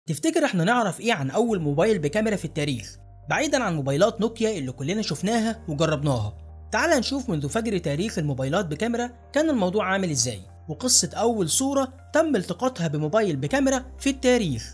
تفتكر احنا نعرف ايه عن اول موبايل بكاميرا في التاريخ بعيدا عن موبايلات نوكيا اللي كلنا شفناها وجربناها تعال نشوف منذ فجر تاريخ الموبايلات بكاميرا كان الموضوع عامل ازاي وقصة أول صورة تم التقاطها بموبايل بكاميرا في التاريخ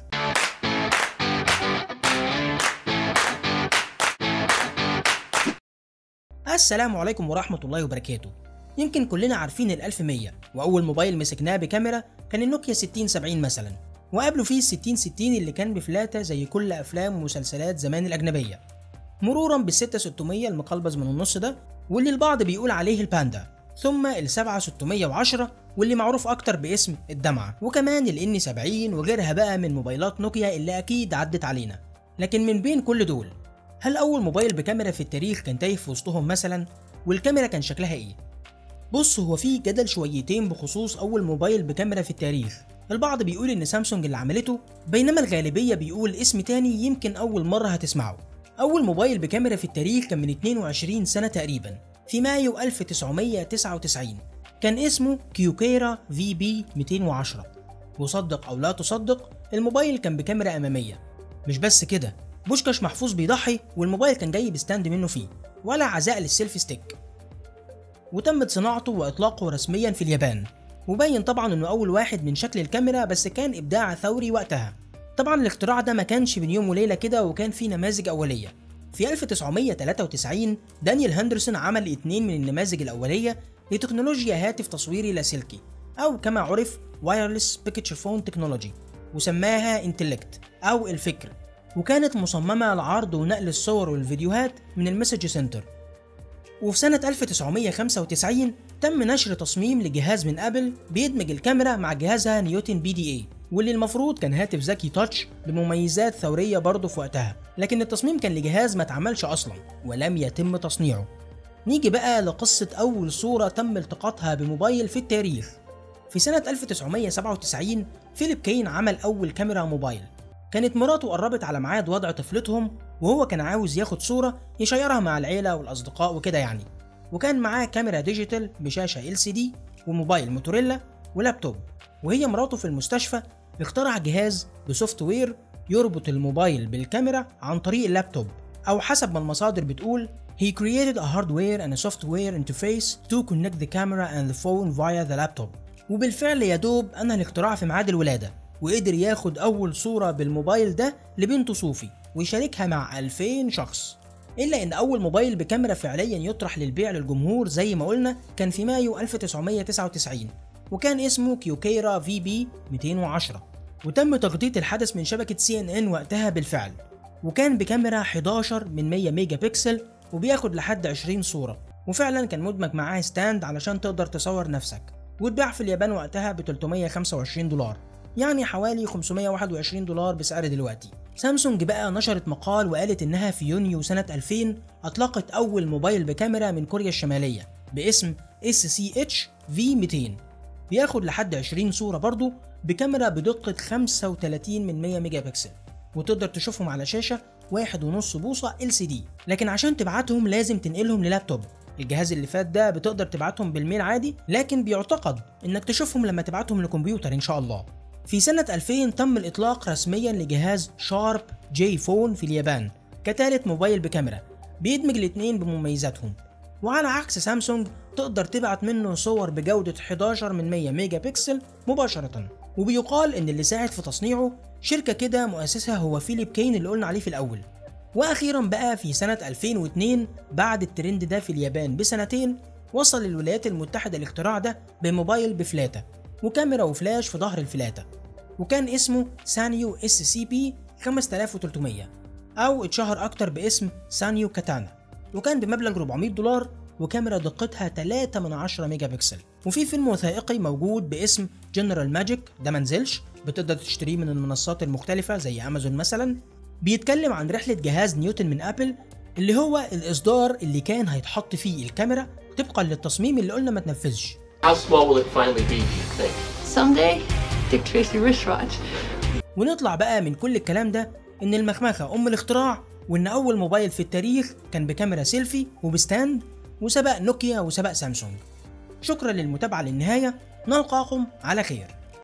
السلام عليكم ورحمة الله وبركاته يمكن كلنا عارفين ال 1100 وأول موبايل مسكناه بكاميرا كان النوكيا 6070 مثلا وقبله فيه ال 6060 اللي كان بفلاتة زي كل أفلام ومسلسلات زمان الأجنبية مرورا بال 6600 المقلبز من النص ده واللي البعض بيقول عليه الباندا ثم ال 7610 واللي معروف أكتر باسم الدمعة وكمان ال ان 70 وغيرها بقى من موبايلات نوكيا اللي أكيد عدت علينا لكن من بين كل دول هل أول موبايل بكاميرا في التاريخ كان تايه في وسطهم مثلا والكاميرا كان شكلها إيه؟ بص هو في جدل شويتين بخصوص أول موبايل بكاميرا في التاريخ البعض بيقول إن سامسونج اللي عملته بينما الغالبية بيقول اسم تاني يمكن أول مرة هتسمعه أول موبايل بكاميرا في التاريخ كان من 22 سنة تقريبا في مايو 1999 كان اسمه كيوكيرا في بي 210 وصدق أو لا تصدق الموبايل كان بكاميرا أمامية مش بس كده بوشكاش محفوظ بيضحي والموبايل كان جاي بستاند منه فيه ولا عزاء للسيلفي ستيك وتمت صناعته واطلاقه رسميا في اليابان وبين طبعا انه اول واحد من شكل الكاميرا بس كان ابداع ثوري وقتها طبعا الاختراع ده ما كانش بين يوم وليله كده وكان فيه نماذج اوليه في 1993 دانيال هندرسون عمل اتنين من النماذج الاوليه لتكنولوجيا هاتف تصويري لاسلكي او كما عرف وايرلس بيكتشر فون تكنولوجي وسماها انتلكت او الفكر وكانت مصممة لعرض ونقل الصور والفيديوهات من المسج سنتر وفي سنة 1995 تم نشر تصميم لجهاز من أبل بيدمج الكاميرا مع جهازها نيوتن بي دي اي واللي المفروض كان هاتف ذكي تاتش بمميزات ثورية برضه في وقتها لكن التصميم كان لجهاز ما اتعملش أصلا ولم يتم تصنيعه نيجي بقى لقصة أول صورة تم التقاطها بموبايل في التاريخ في سنة 1997 فيليب كين عمل أول كاميرا موبايل كانت مراته قربت على ميعاد وضع طفلتهم وهو كان عاوز ياخد صورة يشيرها مع العيلة والأصدقاء وكده يعني وكان معاه كاميرا ديجيتال بشاشة ال سي دي وموبايل موتوريلا ولابتوب وهي مراته في المستشفى اخترع جهاز بسوفت وير يربط الموبايل بالكاميرا عن طريق اللابتوب أو حسب ما المصادر بتقول He created a hardware and a software interface to connect the camera and the phone via the laptop وبالفعل يا دوب أنهى الاختراع في ميعاد الولادة وقدر ياخد أول صورة بالموبايل ده لبنته صوفي ويشاركها مع 2000 شخص إلا إن أول موبايل بكاميرا فعليا يطرح للبيع للجمهور زي ما قلنا كان في مايو 1999 وكان اسمه كيوكيرا في بي 210 وتم تغطية الحدث من شبكة سي ان ان وقتها بالفعل وكان بكاميرا 11 من 100 ميجا بكسل وبياخد لحد 20 صورة وفعلا كان مدمج معاه ستاند علشان تقدر تصور نفسك واتباع في اليابان وقتها ب 325 دولار يعني حوالي 521 دولار بسعر دلوقتي سامسونج بقى نشرت مقال وقالت انها في يونيو سنة 2000 اطلقت اول موبايل بكاميرا من كوريا الشمالية باسم SCH V200 بياخد لحد 20 صورة برضه بكاميرا بدقة 35 من 100 ميجا بكسل وتقدر تشوفهم على شاشة واحد ونص بوصة LCD لكن عشان تبعتهم لازم تنقلهم للابتوب الجهاز اللي فات ده بتقدر تبعتهم بالميل عادي لكن بيعتقد انك تشوفهم لما تبعتهم لكمبيوتر ان شاء الله في سنة 2000 تم الإطلاق رسميا لجهاز شارب جي فون في اليابان كتالت موبايل بكاميرا بيدمج الاتنين بمميزاتهم وعلى عكس سامسونج تقدر تبعت منه صور بجودة 11 من 100 ميجا بكسل مباشرة وبيقال إن اللي ساعد في تصنيعه شركة كده مؤسسها هو فيليب كين اللي قلنا عليه في الأول وأخيرا بقى في سنة 2002 بعد الترند ده في اليابان بسنتين وصل الولايات المتحدة الاختراع ده بموبايل بفلاتة وكاميرا وفلاش في ظهر الفلاتة وكان اسمه سانيو اس سي بي 5300 أو اتشهر أكتر باسم سانيو كاتانا وكان بمبلغ 400 دولار وكاميرا دقتها 3 من 10 ميجا بكسل وفي فيلم وثائقي موجود باسم جنرال ماجيك ده منزلش بتقدر تشتريه من المنصات المختلفة زي أمازون مثلا بيتكلم عن رحلة جهاز نيوتن من أبل اللي هو الإصدار اللي كان هيتحط فيه الكاميرا طبقا للتصميم اللي قلنا ما تنفذش How small will it finally be, do you think? Someday, Dick Tracy wristwatch. ونطلع بقى من كل الكلام ده ان المخمخه ام الاختراع وان اول موبايل في التاريخ كان بكاميرا سيلفي وبستاند وسبق نوكيا وسبق سامسونج شكرا للمتابعه للنهايه نلقاكم على خير